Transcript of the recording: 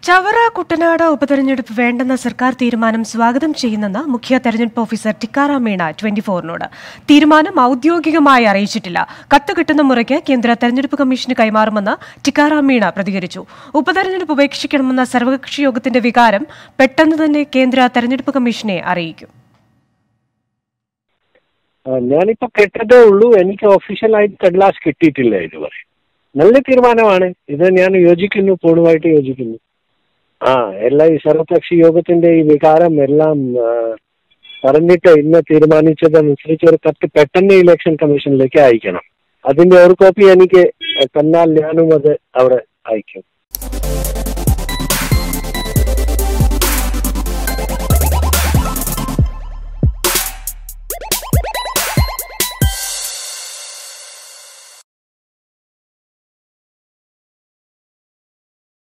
ചവറ കുട്ടനാട് ഉപതെരഞ്ഞെടുപ്പ് വേണ്ടെന്ന സർക്കാർ തീരുമാനം സ്വാഗതം ചെയ്യുന്നെന്ന് മുഖ്യ തെരഞ്ഞെടുപ്പ് ഓഫീസർ ടിക്കാറാം മീണ ട്വന്റി ഫോറിനോട് തീരുമാനം ഔദ്യോഗികമായി അറിയിച്ചിട്ടില്ല കത്ത് കിട്ടുന്ന മുറയ്ക്ക് കേന്ദ്ര തെരഞ്ഞെടുപ്പ് കമ്മീഷന് കൈമാറുമെന്ന് ടിക്കാറാം മീണ പ്രതികരിച്ചു ഉപതെരഞ്ഞെടുപ്പ് ഉപേക്ഷിക്കണമെന്ന സർവകക്ഷി യോഗത്തിന്റെ വികാരം പെട്ടെന്ന് തന്നെ കേന്ദ്ര തെരഞ്ഞെടുപ്പ് കമ്മീഷനെ അറിയിക്കും ആ, ഞാനിപ്പോ കേട്ടതേ ഉള്ളൂ എനിക്ക് ഒഫീഷ്യലായിട്ട് കടലാസ് കിട്ടിയിട്ടില്ല ഇതുവരെ നല്ല തീരുമാനമാണ് ഇത് ഞാൻ യോജിക്കുന്നു പൂർണ്ണമായിട്ട് യോജിക്കുന്നു ആ എല്ലാ ഈ സർവകക്ഷി യോഗത്തിന്റെ ഈ വികാരം എല്ലാം ആ, പറഞ്ഞിട്ട് ഇന്ന് തീരുമാനിച്ചതനുസരിച്ച് ഒരു കത്ത് പെട്ടെന്ന് ഇലക്ഷൻ കമ്മീഷനിലേക്ക് അയക്കണം അതിന്റെ ഒരു കോപ്പി എനിക്ക് തന്നാൽ ഞാനും അത് അവിടെ അയക്കും